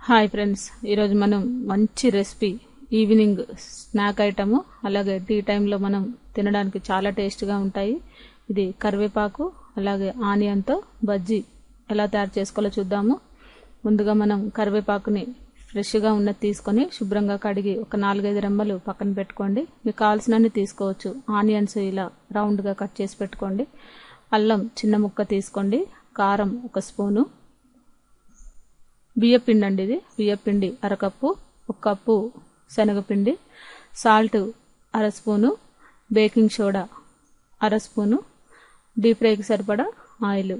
hi friends ఈరోజు మనం మంచి రెసిపీ ఈవినింగ్ స్నాక్ ఐటము అలాగే టీ టైంలో మనం తినడానికి చాలా టేస్ట్గా ఉంటాయి ఇది కరివేపాకు అలాగే ఆనియన్తో బజ్జీ ఎలా తయారు చేసుకోవాలో చూద్దాము ముందుగా మనం కరివేపాకుని ఫ్రెష్గా ఉన్నది తీసుకొని శుభ్రంగా కడిగి ఒక నాలుగైదు రెమ్మలు పక్కన పెట్టుకోండి మీకు కావాల్సినన్ని తీసుకోవచ్చు ఆనియన్స్ ఇలా రౌండ్గా కట్ చేసి పెట్టుకోండి అల్లం చిన్న ముక్క తీసుకోండి కారం ఒక స్పూను బియ్యపిండి అండి ఇది బియ్యపిండి అరకప్పు ఒక కప్పు శనగపిండి సాల్ట్ అర స్పూను బేకింగ్ సోడా అర స్పూను డీప్ ఫ్రైకి సరిపడా ఆయిల్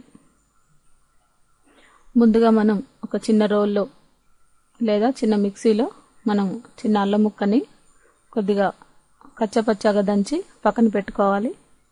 ముందుగా మనం ఒక చిన్న రోల్లో లేదా చిన్న మిక్సీలో మనం చిన్న అల్లం ముక్కని కొద్దిగా కచ్చపచ్చగా దంచి పక్కన పెట్టుకోవాలి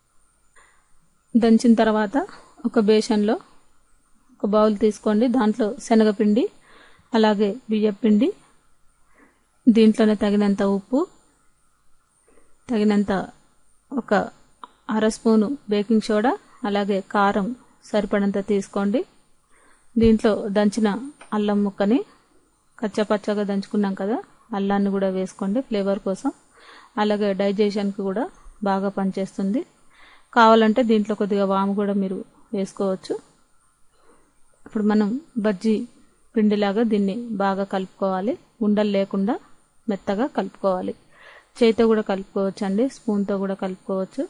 దంచిన తర్వాత ఒక బేషన్లో ఒక బౌల్ తీసుకోండి దాంట్లో శనగపిండి అలాగే బియ్యపిండి దీంట్లోనే తగినంత ఉప్పు తగినంత ఒక అర స్పూను బేకింగ్ సోడా అలాగే కారం సరిపడంత తీసుకోండి దీంట్లో దంచిన అల్లం ముక్కని కచ్చపచ్చగా దంచుకున్నాం కదా అల్లాన్ని కూడా వేసుకోండి ఫ్లేవర్ కోసం అలాగే డైజెషన్కి కూడా బాగా పనిచేస్తుంది కావాలంటే దీంట్లో కొద్దిగా వాము కూడా మీరు వేసుకోవచ్చు ఇప్పుడు మనం బజ్జీ పిండిలాగా దీన్ని బాగా కలుపుకోవాలి ఉండలు లేకుండా మెత్తగా కలుపుకోవాలి చేతితో కూడా కలుపుకోవచ్చు అండి స్పూన్తో కూడా కలుపుకోవచ్చు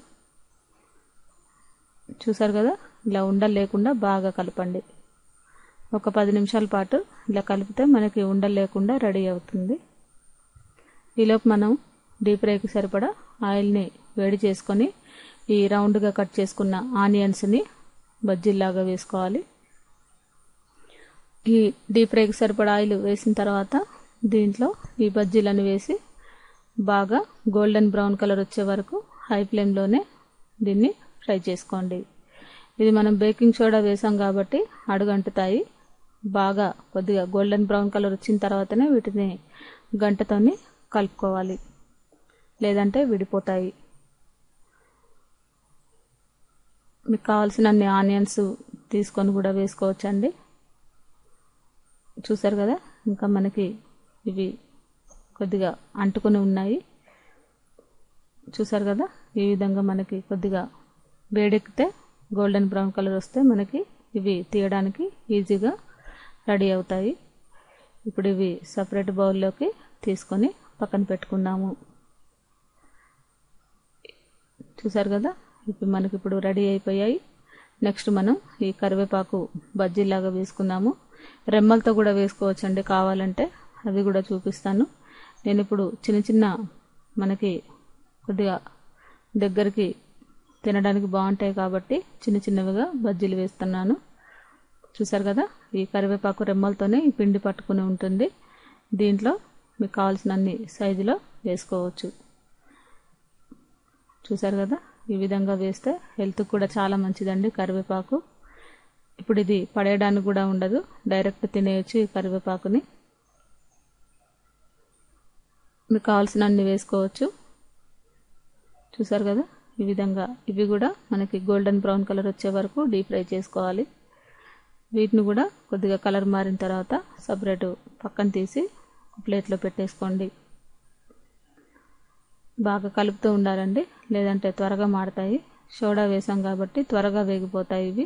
చూసారు కదా ఇలా ఉండలు లేకుండా బాగా కలపండి ఒక పది నిమిషాల పాటు ఇలా కలిపితే మనకి ఉండలు లేకుండా రెడీ అవుతుంది ఈలోపు మనం డీప్ ఫ్రైకి సరిపడా ఆయిల్ని వేడి చేసుకొని ఈ రౌండ్గా కట్ చేసుకున్న ఆనియన్స్ని బజ్జీలాగా వేసుకోవాలి ఈ డీప్ ఫ్రైకి సరిపడా ఆయిల్ వేసిన తర్వాత దీంట్లో ఈ బజ్జీలను వేసి బాగా గోల్డెన్ బ్రౌన్ కలర్ వచ్చే వరకు హై ఫ్లేమ్లోనే దీన్ని ఫ్రై చేసుకోండి ఇది మనం బేకింగ్ సోడా వేసాం కాబట్టి అడుగంటుతాయి బాగా కొద్దిగా గోల్డెన్ బ్రౌన్ కలర్ వచ్చిన తర్వాతనే వీటిని గంటతోని కలుపుకోవాలి లేదంటే విడిపోతాయి మీకు కావాల్సిన అన్ని ఆనియన్స్ తీసుకొని కూడా వేసుకోవచ్చండి చూసారు కదా ఇంకా మనకి ఇవి కొద్దిగా అంటుకొని ఉన్నాయి చూసారు కదా ఈ విధంగా మనకి కొద్దిగా వేడెక్కితే గోల్డెన్ బ్రౌన్ కలర్ వస్తే మనకి ఇవి తీయడానికి ఈజీగా రెడీ అవుతాయి ఇప్పుడు ఇవి సపరేట్ బౌల్లోకి తీసుకొని పక్కన పెట్టుకుందాము చూసారు కదా ఇవి మనకి ఇప్పుడు రెడీ అయిపోయాయి నెక్స్ట్ మనం ఈ కరివేపాకు బజ్జీలాగా వేసుకుందాము రెమ్మలతో కూడా వేసుకోవచ్చండి కావాలంటే అవి కూడా చూపిస్తాను నేను ఇప్పుడు చిన్న చిన్న మనకి కొద్దిగా దగ్గరికి తినడానికి బాగుంటాయి కాబట్టి చిన్న చిన్నవిగా బజ్జీలు వేస్తున్నాను చూసారు కదా ఈ కరివేపాకు రెమ్మలతోనే ఈ పిండి పట్టుకుని ఉంటుంది దీంట్లో మీకు కావాల్సిన అన్ని సైజులో వేసుకోవచ్చు చూసారు కదా ఈ విధంగా వేస్తే హెల్త్ కూడా చాలా మంచిదండి కరివేపాకు ఇప్పుడు ఇది పడేయడానికి కూడా ఉండదు డైరెక్ట్ తినేయచ్చు ఈ కరివేపాకుని మీకు కావాల్సిన అన్ని వేసుకోవచ్చు చూసారు కదా ఈ విధంగా ఇవి కూడా మనకి గోల్డెన్ బ్రౌన్ కలర్ వచ్చే వరకు డీప్ ఫ్రై చేసుకోవాలి వీటిని కూడా కొద్దిగా కలర్ మారిన తర్వాత సపరేట్ పక్కన తీసి ప్లేట్లో పెట్టేసుకోండి బాగా కలుపుతూ ఉండాలండి లేదంటే త్వరగా మాడతాయి సోడా వేసాం కాబట్టి త్వరగా వేగిపోతాయి ఇవి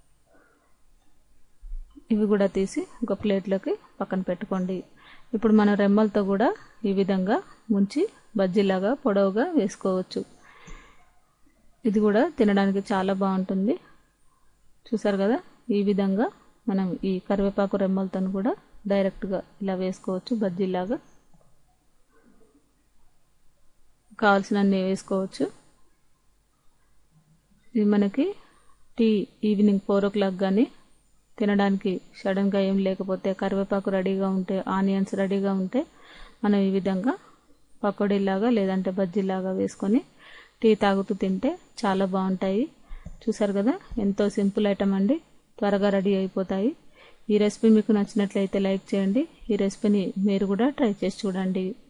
ఇవి కూడా తీసి ఒక ప్లేట్లోకి పక్కన పెట్టుకోండి ఇప్పుడు మనం రెమ్మలతో కూడా ఈ విధంగా ముంచి బజ్జీలాగా పొడవుగా వేసుకోవచ్చు ఇది కూడా తినడానికి చాలా బాగుంటుంది చూసారు కదా ఈ విధంగా మనం ఈ కరివేపాకు రెమ్మలతో కూడా డైరెక్ట్గా ఇలా వేసుకోవచ్చు బజ్జీలాగా కావాల్సినన్ని వేసుకోవచ్చు ఇది మనకి tea evening four o'clock కానీ తినడానికి సడన్గా ఏం లేకపోతే కరివేపాకు రెడీగా ఉంటే ఆనియన్స్ రెడీగా ఉంటే మనం ఈ విధంగా పకోడీలాగా లేదంటే బజ్జీలాగా వేసుకొని టీ తాగుతూ తింటే చాలా బాగుంటాయి చూసారు కదా ఎంతో సింపుల్ ఐటమ్ అండి త్వరగా రెడీ అయిపోతాయి ఈ రెసిపీ మీకు నచ్చినట్లయితే లైక్ చేయండి ఈ రెసిపీని మీరు కూడా ట్రై చేసి చూడండి